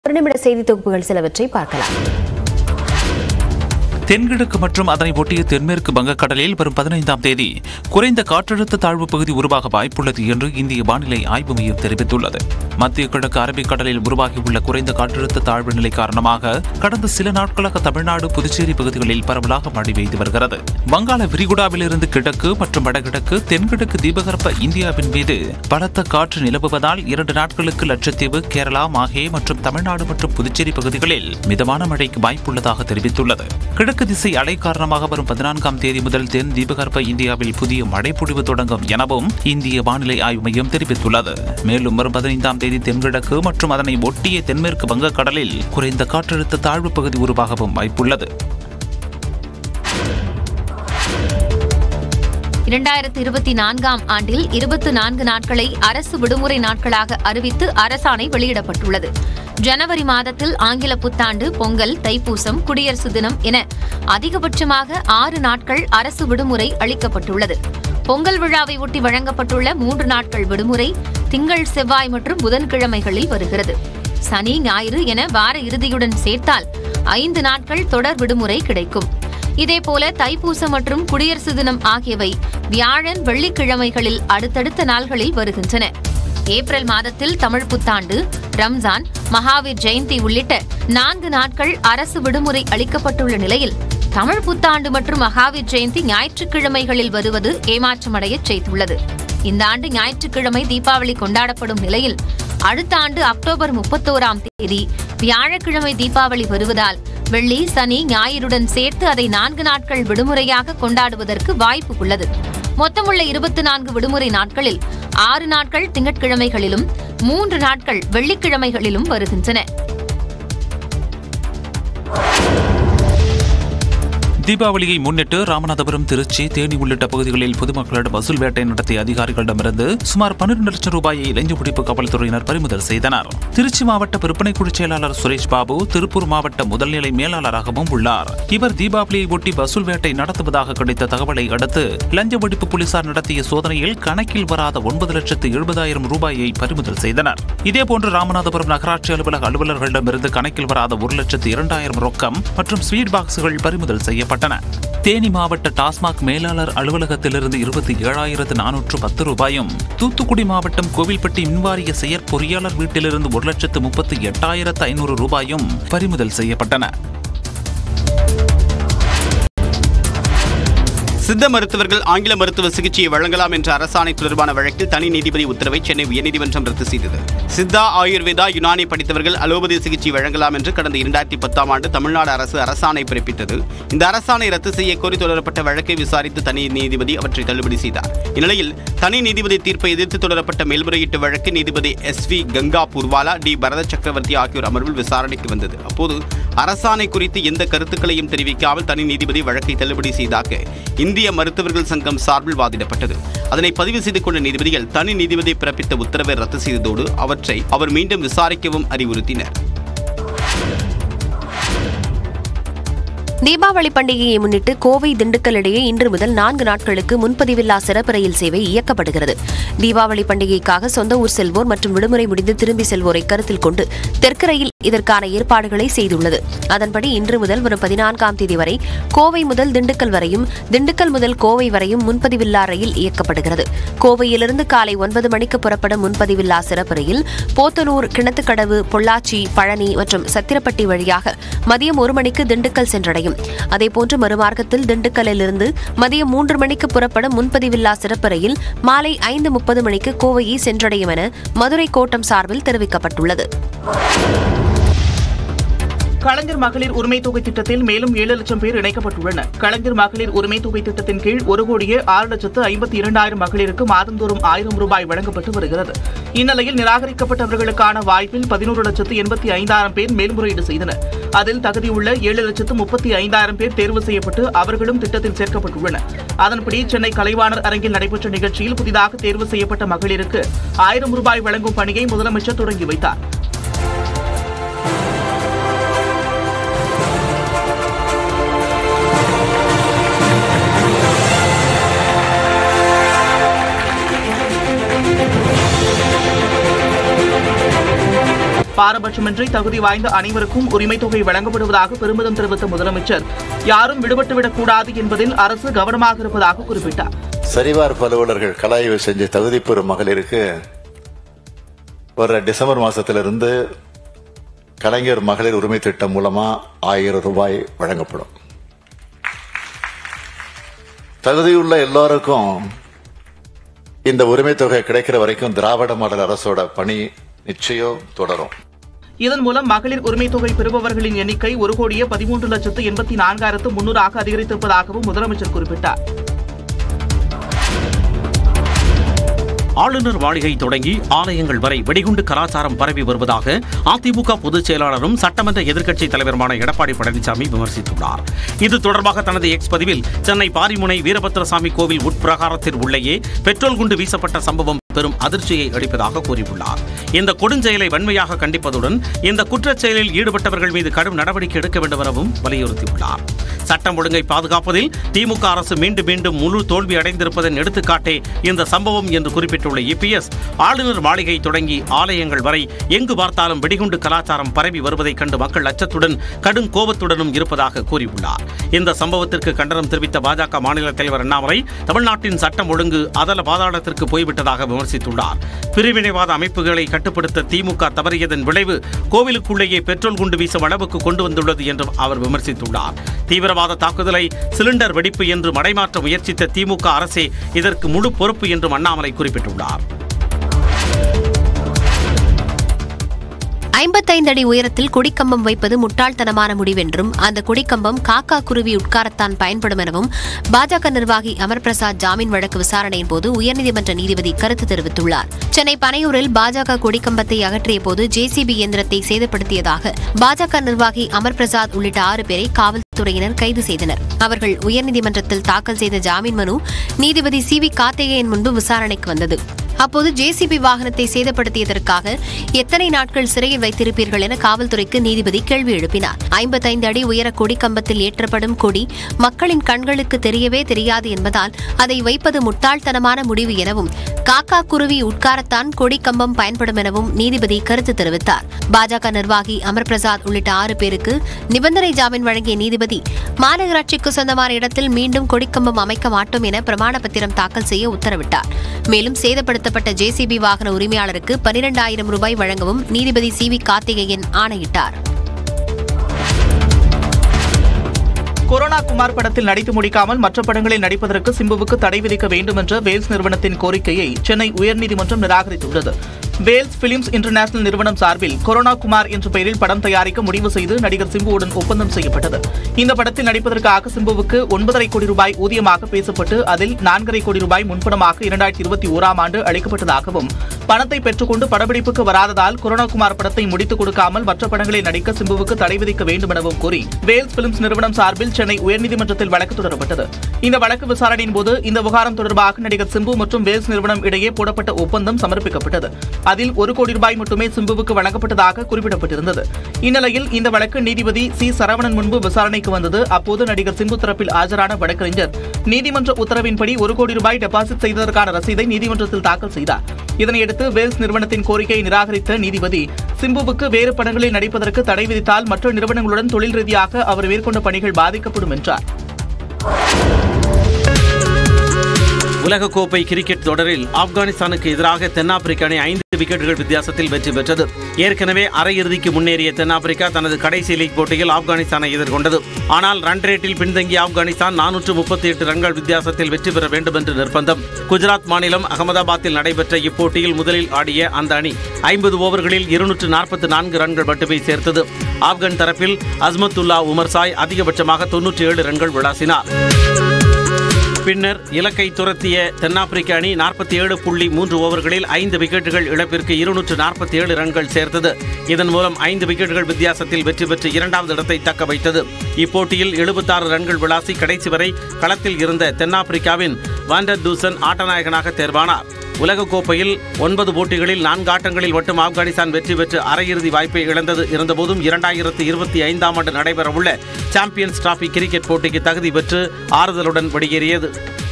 ஒரு நிமிட செய்தி தொகுப்புகள் சிலவற்றை பார்க்கலாம் தென்கிழக்கு மற்றும் அதனை ஒட்டிய தென்மேற்கு வங்கக்கடலில் வரும் பதினைந்தாம் தேதி குறைந்த காற்றழுத்த தாழ்வு பகுதி உருவாக வாய்ப்புள்ளது என்று இந்திய வானிலை ஆய்வு மையம் தெரிவித்துள்ளது மத்திய கிழக்கு அரபிக்கடலில் உருவாகியுள்ள குறைந்த காற்றழுத்த தாழ்வு நிலை காரணமாக கடந்த சில நாட்களாக தமிழ்நாடு புதுச்சேரி பகுதிகளில் பரவலாக மழை பெய்து வருகிறது வங்காள விரிகுடாவிலிருந்து கிழக்கு மற்றும் வடகிழக்கு தென்கிழக்கு தீபகற்ப இந்தியாவின் மீது பலத்த காற்று நிலவுவதால் இரண்டு நாட்களுக்கு லட்சத்தீவு கேரளா மாஹே மற்றும் தமிழ்நாடு மற்றும் புதுச்சேரி பகுதிகளில் மிதமான மழைக்கு வாய்ப்புள்ளதாக தெரிவித்துள்ளது கிழக்கு திசை அலை காரணமாக வரும் பதினான்காம் தேதி முதல் தென் தீபகற்ப இந்தியாவில் புதிய மழை பொழிவு தொடங்கும் எனவும் இந்திய வானிலை ஆய்வு மையம் தெரிவித்துள்ளது மேலும் வரும் பதினைந்தாம் தேதி தென்கிழக்கு மற்றும் அதனை ஒட்டிய தென்மேற்கு வங்கக்கடலில் குறைந்த காற்றழுத்த தாழ்வு பகுதி உருவாகவும் வாய்ப்புள்ளது இரண்டாயிரத்து இருபத்தி நான்காம் ஆண்டில் இருபத்தி நான்கு நாட்களை அரசு விடுமுறை நாட்களாக அறிவித்து அரசாணை வெளியிடப்பட்டுள்ளது ஜனவரி மாதத்தில் ஆங்கில புத்தாண்டு பொங்கல் தைப்பூசம் குடியரசு தினம் என அதிகபட்சமாக ஆறு நாட்கள் அரசு விடுமுறை அளிக்கப்பட்டுள்ளது பொங்கல் விழாவை ஒட்டி வழங்கப்பட்டுள்ள மூன்று நாட்கள் விடுமுறை திங்கள் செவ்வாய் மற்றும் புதன்கிழமைகளில் வருகிறது சனி ஞாயிறு என வார இறுதியுடன் சேர்த்தால் ஐந்து நாட்கள் தொடர் விடுமுறை கிடைக்கும் இதேபோல தைப்பூசம் மற்றும் குடியரசு தினம் ஆகியவை வியாழன் வெள்ளிக்கிழமைகளில் அடுத்தடுத்த நாள்களில் வருகின்றன ஏப்ரல் மாதத்தில் தமிழ் புத்தாண்டு ரம்ஜான் மகாவீர் ஜெயந்தி உள்ளிட்ட நான்கு நாட்கள் அரசு விடுமுறை அளிக்கப்பட்டுள்ள நிலையில் தமிழ் புத்தாண்டு மற்றும் மகாவீர் ஜெயந்தி ஞாயிற்றுக்கிழமைகளில் வருவது ஏமாற்றமடையச் செய்துள்ளது இந்த ஆண்டு ஞாயிற்றுக்கிழமை தீபாவளி கொண்டாடப்படும் நிலையில் அடுத்த ஆண்டு அக்டோபர் முப்பத்தோராம் தேதி வியாழக்கிழமை தீபாவளி வருவதால் வெள்ளி சனி ஞாயிறுடன் சேர்த்து அதை நான்கு நாட்கள் விடுமுறையாக கொண்டாடுவதற்கு வாய்ப்பு உள்ளது மொத்தமுள்ள இருபத்தி நான்கு விடுமுறை நாட்களில் ஆறு நாட்கள் திங்கட்கிழமைகளிலும் மூன்று நாட்கள் வெள்ளிக்கிழமைகளிலும் வருகின்றன தீபாவளியை முன்னிட்டு ராமநாதபுரம் திருச்சி தேனி உள்ளிட்ட பகுதிகளில் பொதுமக்களிடம் வசூல் வேட்டை நடத்திய அதிகாரிகளிடமிருந்து சுமார் பன்னிரண்டு லட்சம் ரூபாயை இளைஞர் பிடிப்பு காவல்துறையினர் பறிமுதல் செய்தனர் திருச்சி மாவட்ட விற்பனை குழு செயலாளர் சுரேஷ் பாபு திருப்பூர் மாவட்ட முதல்நிலை மேலாளராகவும் உள்ளார் இவர் தீபாவளியை ஒட்டி வசூல் வேட்டை நடத்துவதாக கிடைத்த தகவலை அடுத்து லஞ்ச ஒழிப்பு போலீசார் நடத்திய சோதனையில் கணக்கில் வராத ஒன்பது லட்சத்து எழுபதாயிரம் ரூபாயை பறிமுதல் செய்தனர் இதேபோன்று ராமநாதபுரம் நகராட்சி அலுவலக அலுவலர்களிடமிருந்து கணக்கில் வராத ஒரு லட்சத்து இரண்டாயிரம் ரொக்கம் மற்றும் ஸ்வீட் பாக்ஸ்கள் பறிமுதல் செய்யப்பட்டன தேனி மாவட்ட டாஸ்மாக் மேலாளர் அலுவலகத்திலிருந்து இருபத்தி ஏழாயிரத்து நானூற்று பத்து ரூபாயும் தூத்துக்குடி மாவட்டம் கோவில்பட்டி மின்வாரிய செயற்பொறியாளர் வீட்டிலிருந்து ஒரு லட்சத்து முப்பத்தி எட்டாயிரத்து ஐநூறு ரூபாயும் பறிமுதல் செய்யப்பட்டன சித்த மருத்துவர்கள் ஆங்கில மருத்துவ சிகிச்சையை வழங்கலாம் என்ற அரசாணை தொடர்பான வழக்கில் தனி நீதிபதி உத்தரவை சென்னை உயர்நீதிமன்றம் ரத்து செய்தது சித்தா ஆயுர்வேதா யுனானி படித்தவர்கள் அலோபதி சிகிச்சை வழங்கலாம் என்று கடந்த இரண்டாயிரத்தி பத்தாம் ஆண்டு தமிழ்நாடு அரசு அரசாணை பிறப்பித்தது இந்த அரசாணை ரத்து செய்ய கோரி தொடரப்பட்ட வழக்கை விசாரித்து தனி நீதிபதி அவற்றை தள்ளுபடி செய்தார் இந்நிலையில் தனி நீதிபதி தீர்ப்பை எதிர்த்து தொடரப்பட்ட மேல்முறையீட்டு வழக்கு நீதிபதி S V Gangapurwala D Bharatha Chakravarthy ஆகியோர் அமர்வில் விசாரணைக்கு வந்தது அப்போது அரசாணை குறித்து எந்த கருத்துக்களையும் தெரிவிக்காமல் தனி நீதிபதி வழக்கை தள்ளுபடி செய்தாக இந்திய மருத்துவர்கள் சங்கம் சார்பில் வாதிடப்பட்டது அதனை பதிவு செய்து கொண்ட நீதிபதிகள் தனி நீதிபதி பிறப்பித்த உத்தரவை ரத்து செய்ததோடு அவற்றை அவர் மீண்டும் விசாரிக்கவும் அறிவுறுத்தினர் தீபாவளி பண்டிகையை முன்னிட்டு கோவை திண்டுக்கல் இடையே இன்று முதல் நான்கு நாட்களுக்கு முன்பதிவில்லா சிறப்பு ரயில் சேவை இயக்கப்படுகிறது தீபாவளி பண்டிகைக்காக சொந்த ஊர் செல்வோர் மற்றும் விடுமுறை முடிந்து திரும்பி செல்வோரை கருத்தில் கொண்டு தெற்கு ரயில் இதற்கான ஏற்பாடுகளை செய்துள்ளது அதன்படி இன்று முதல் வரும் பதினான்காம் தேதி வரை கோவை முதல் திண்டுக்கல் வரையும் திண்டுக்கல் முதல் கோவை வரையும் முன்பதிவில்லா ரயில் இயக்கப்படுகிறது கோவையிலிருந்து காலை ஒன்பது மணிக்கு புறப்படும் முன்பதிவில்லா சிறப்பு ரயில் போத்தனூர் கிணத்துக்கடவு பொள்ளாச்சி பழனி மற்றும் சத்திரப்பட்டி வழியாக மதியம் ஒரு மணிக்கு திண்டுக்கல் சென்றடையும் அதேபோன்று மறுமார்க்கத்தில் திண்டுக்கல்லிலிருந்து மதியம் மூன்று மணிக்கு புறப்படும் முன்பதிவில்லா சிறப்பு ரயில் மாலை ஐந்து முப்பது மணிக்கு கோவையை சென்றடையும் என மதுரை கோட்டம் சார்பில் தெரிவிக்கப்பட்டுள்ளது கலைஞர் மகளிர் உரிமை தொகை திட்டத்தில் மேலும் ஏழு லட்சம் பேர் இணைக்கப்பட்டுள்ளனர் கலைஞர் மகளிர் உரிமை தொகை திட்டத்தின் கீழ் ஒரு கோடியே ஆறு லட்சத்து ஐம்பத்தி இரண்டாயிரம் மகளிருக்கு மாதந்தோறும் ஆயிரம் ரூபாய் வழங்கப்பட்டு வருகிறது இந்நிலையில் நிராகரிக்கப்பட்டவர்களுக்கான வாய்ப்பில் பதினோரு லட்சத்து எண்பத்தி ஐந்தாயிரம் பேர் மேல்முறையீடு செய்தனர் அதில் தகுதியுள்ள ஏழு லட்சத்து முப்பத்தி ஐந்தாயிரம் பேர் தேர்வு செய்யப்பட்டு அவர்களும் திட்டத்தில் சேர்க்கப்பட்டுள்ளனர் அதன்படி சென்னை கலைவாணர் அரங்கில் நடைபெற்ற நிகழ்ச்சியில் புதிதாக தேர்வு செய்யப்பட்ட மகளிருக்கு ஆயிரம் ரூபாய் வழங்கும் பணியை முதலமைச்சர் தொடங்கி வைத்தார் பாரபட்சமின்றி தகுதி வாய்ந்த அனைவருக்கும் உரிமைத் தொகை வழங்கப்படுவதாக பெருமிதம் தெரிவித்த முதலமைச்சர் யாரும் விடுபட்டுவிடக் கூடாது என்பதில் அரசு கவனமாக இருப்பதாக குறிப்பிட்டார் சரிபார்ப்பு அலுவலர்கள் கலாய்வு செஞ்ச தகுதி பெறும் மகளிருக்கு வர டிசம்பர் மாசத்திலிருந்து கலைஞர் மகளிர் உரிமை திட்டம் மூலமா ஆயிரம் ரூபாய் வழங்கப்படும் தகுதியுள்ள எல்லாருக்கும் இந்த உரிமை தொகை கிடைக்கிற வரைக்கும் திராவிட மாடல் அரசோட பணி நிச்சயம் தொடரும் இதன் மூலம் மகளிர் உரிமைத் தொகை பெறுபவர்களின் எண்ணிக்கை ஒரு கோடியே பதிமூன்று லட்சத்து எண்பத்தி நான்காயிரத்து முன்னூறாக அதிகரித்திருப்பதாகவும் முதலமைச்சர் குறிப்பிட்டார் ஆளுநர் மாளிகை தொடங்கி ஆலயங்கள் வரை வெடிகுண்டு கலாச்சாரம் பரவி வருவதாக அதிமுக பொதுச் செயலாளரும் சட்டமன்ற எதிர்க்கட்சித் தலைவருமான எடப்பாடி பழனிசாமி விமர்சித்துள்ளார் இது தொடர்பாக தனது எக்ஸ் பதிவில் சென்னை பாரிமுனை வீரபத்திரசாமி கோவில் உட்பிரகாரத்தில் உள்ளேயே பெட்ரோல் குண்டு வீசப்பட்ட சம்பவம் பெரும் அதிர்ச்சியை அளிப்பதாக கூறியுள்ளார் இந்த கொடுஞ்செயலை வன்மையாக கண்டிப்பதுடன் இந்த குற்றச் செயலில் ஈடுபட்டவர்கள் மீது கடும் நடவடிக்கை எடுக்க வேண்டும் எனவும் வலியுறுத்தியுள்ளார் சட்டம் ஒழுங்கை பாதுகாப்பதில் திமுக அரசு மீண்டும் மீண்டும் முழு தோல்வி அடைந்திருப்பதன் எடுத்துக்காட்டே இந்த சம்பவம் என்று குறிப்பிட்டுள்ள இபிஎஸ் ஆளுநர் மாளிகை தொடங்கி ஆலயங்கள் வரை எங்கு பார்த்தாலும் வெடிகுண்டு கலாச்சாரம் பரவி வருவதைக் கண்டு மக்கள் அச்சத்துடன் கடும் கோபத்துடனும் இருப்பதாக கூறியுள்ளார் இந்த சம்பவத்திற்கு கண்டனம் தெரிவித்த பாஜக மாநில தலைவர் அண்ணாமலை தமிழ்நாட்டின் சட்டம் ஒழுங்கு அதல பாதாளத்திற்கு போய்விட்டதாக விமர்சித்துள்ளார் பிரிவினைவாத அமைப்புகளை கட்டுப்படுத்த திமுக தவறியதன் விளைவு கோவிலுக்குள்ளேயே பெட்ரோல் குண்டு வீசும் அளவுக்கு கொண்டு வந்துள்ளது என்றும் அவர் விமர்சித்துள்ளார் தீவிரவாத தாக்குதலை சிலிண்டர் வெடிப்பு என்று மடைமாற்ற முயற்சித்த திமுக அரசே இதற்கு முழு பொறுப்பு என்றும் அண்ணாமலை குறிப்பிட்டுள்ளார் ஐம்பத்தைந்து அடி உயரத்தில் கொடிக்கம்பம் வைப்பது முட்டாள்தனமான முடிவென்றும் அந்த கொடிக்கம்பம் காக்கா குருவி உட்காரத்தான் பயன்படும் எனவும் பாஜக நிர்வாகி அமர் பிரசாத் ஜாமீன் வழக்கு விசாரணையின் போது உயர்நீதிமன்ற நீதிபதி கருத்து தெரிவித்துள்ளார் சென்னை பனையூரில் பாஜக கொடிக்கம்பத்தை அகற்றிய போது ஜேசிபி இயந்திரத்தை சேதப்படுத்தியதாக பாஜக நிர்வாகி அமர் பிரசாத் உள்ளிட்ட ஆறு பேரை காவல்துறையினர் கைது செய்தனர் அவர்கள் உயர்நீதிமன்றத்தில் தாக்கல் செய்த ஜாமீன் மனு நீதிபதி சி வி கார்த்திகேயன் முன்பு விசாரணைக்கு வந்தது அப்போது ஜேசிபி வாகனத்தை சேதப்படுத்தியதற்காக எத்தனை நாட்கள் சிறையில் வைத்திருப்பீர்கள் என காவல்துறைக்கு நீதிபதி கேள்வி எழுப்பினார் ஐம்பத்தைந்து அடி உயர கொடி கம்பத்தில் ஏற்றப்படும் கொடி மக்களின் கண்களுக்கு தெரியவே தெரியாது என்பதால் அதை வைப்பது முட்டாள்தனமான முடிவு எனவும் காக்கா குருவி உட்காரத்தான் கொடி கம்பம் பயன்படும் எனவும் நீதிபதி கருத்து தெரிவித்தார் பாஜக நிர்வாகி அமர் பிரசாத் உள்ளிட்ட ஆறு பேருக்கு நிபந்தனை ஜாமீன் வழங்கிய நீதிபதி மாநகராட்சிக்கு சொந்தமான இடத்தில் மீண்டும் கொடிக்கம்பம் அமைக்க மாட்டோம் என பிரமாண பத்திரம் தாக்கல் செய்ய உத்தரவிட்டார் மேலும் சேதப்படுத்தப்பட்ட ஜேசிபி வாகன உரிமையாளருக்கு பனிரெண்டாயிரம் ரூபாய் வழங்கவும் நீதிபதி சி வி கார்த்திகேயன் ஆணையிட்டார் கொரோனா குமார் படத்தில் நடித்து முடிக்காமல் மற்ற படங்களில் நடிப்பதற்கு சிம்புவுக்கு தடை விதிக்க வேண்டும் என்ற வேல்ஸ் நிறுவனத்தின் கோரிக்கையை சென்னை உயர்நீதிமன்றம் நிராகரித்துள்ளது வேல்ஸ் பிலிம்ஸ் இன்டர்நேஷனல் நிறுவனம் சார்பில் கொரோனா குமார் என்ற பெயரில் படம் தயாரிக்க முடிவு செய்து நடிகர் சிம்புவுடன் ஒப்பந்தம் செய்யப்பட்டது இந்த படத்தில் நடிப்பதற்காக சிம்புவுக்கு ஒன்பதரை கோடி ரூபாய் ஊதியமாக பேசப்பட்டு அதில் நான்கரை கோடி ரூபாய் முன்பணமாக இரண்டாயிரத்தி இருபத்தி ஓராம் ஆண்டு அளிக்கப்பட்டதாகவும் பணத்தை பெற்றுக்கொண்டு படப்பிடிப்புக்கு வராததால் கொரோனா குமார் படத்தை முடித்துக் கொடுக்காமல் மற்ற படங்களில் நடிக்க சிம்புவுக்கு தடை விதிக்க வேண்டும் எனவும் கூறி வேல்ஸ் பிலிம்ஸ் நிறுவனம் சார்பில் சென்னை உயர்நீதிமன்றத்தில் வழக்கு தொடரப்பட்டது இந்த வழக்கு விசாரணையின் போது இந்த விவகாரம் தொடர்பாக நடிகர் சிம்பு மற்றும் வேல்ஸ் நிறுவனம் இடையே போடப்பட்ட ஒப்பந்தம் சமர்ப்பிக்கப்பட்டது அதில் ஒரு கோடி ரூபாய் மட்டுமே சிம்புவுக்கு வழங்கப்பட்டதாக குறிப்பிடப்பட்டிருந்தது இந்நிலையில் இந்த வழக்கு நீதிபதி சி சரவணன் முன்பு விசாரணைக்கு வந்தது அப்போது நடிகர் சிம்பு தரப்பில் ஆஜரான வழக்கறிஞர் நீதிமன்ற உத்தரவின்படி ஒரு கோடி ரூபாய் டெபாசிட் செய்ததற்கான ரசீதை நீதிமன்றத்தில் தாக்கல் செய்தார் இதனையடுத்து வேல்ஸ் நிறுவனத்தின் கோரிக்கையை நிராகரித்த நீதிபதி சிம்புவுக்கு வேறு படங்களில் நடிப்பதற்கு தடை விதித்தால் மற்ற நிறுவனங்களுடன் தொழில் ரீதியாக அவர் மேற்கொண்ட பணிகள் பாதிக்கப்படும் என்றார் உலகக்கோப்பை கிரிக்கெட் தொடரில் ஆப்கானிஸ்தானுக்கு எதிராக தென்னாப்பிரிக்க அணி ஐந்து விக்கெட்டுகள் வித்தியாசத்தில் வெற்றி பெற்றது ஏற்கனவே அரையிறுதிக்கு முன்னேறிய தென்னாப்பிரிக்கா தனது கடைசி லீக் போட்டியில் ஆப்கானிஸ்தானை எதிர்கொண்டது ஆனால் ரன் ரேட்டில் பின்தங்கிய ஆப்கானிஸ்தான் நானூற்று முப்பத்தி எட்டு ரன்கள் வித்தியாசத்தில் வெற்றி பெற வேண்டும் என்று நிர்பந்தம் குஜராத் மாநிலம் அகமதாபாத்தில் நடைபெற்ற இப்போட்டியில் முதலில் ஆடிய அந்த அணி ஐம்பது ஓவர்களில் இருநூற்று நாற்பத்தி நான்கு ரன்கள் மட்டுமே சேர்த்தது ஆப்கான் தரப்பில் அஸ்மத்துல்லா உமர்சாய் அதிகபட்சமாக தொன்னூற்றி ஏழு ரன்கள் விளாசினார் பின்னர் இலக்கை துரத்திய தென்னாப்பிரிக்க அணி நாற்பத்தி ஏழு புள்ளி மூன்று ஓவர்களில் ஐந்து விக்கெட்டுகள் இழப்பிற்கு இருநூற்று நாற்பத்தி ஏழு ரன்கள் சேர்த்தது இதன் மூலம் ஐந்து விக்கெட்டுகள் வித்தியாசத்தில் வெற்றி பெற்று இரண்டாவது இடத்தை தக்க வைத்தது இப்போட்டியில் எழுபத்தாறு ரன்கள் விளாசி கடைசி வரை களத்தில் இருந்த தென்னாப்பிரிக்காவின் வாண்டர் தூசன் ஆட்டநாயகனாக தேர்வானார் உலகக்கோப்பையில் ஒன்பது போட்டிகளில் நான்கு ஆட்டங்களில் மட்டும் ஆப்கானிஸ்தான் வெற்றி பெற்று அரையிறுதி வாய்ப்பை இழந்தது இருந்தபோதும் இரண்டாயிரத்து இருபத்தி ஐந்தாம் ஆண்டு நடைபெறவுள்ள சாம்பியன்ஸ் டிராபி கிரிக்கெட் போட்டிக்கு தகுதி பெற்று ஆறுதலுடன் வெளியேறியது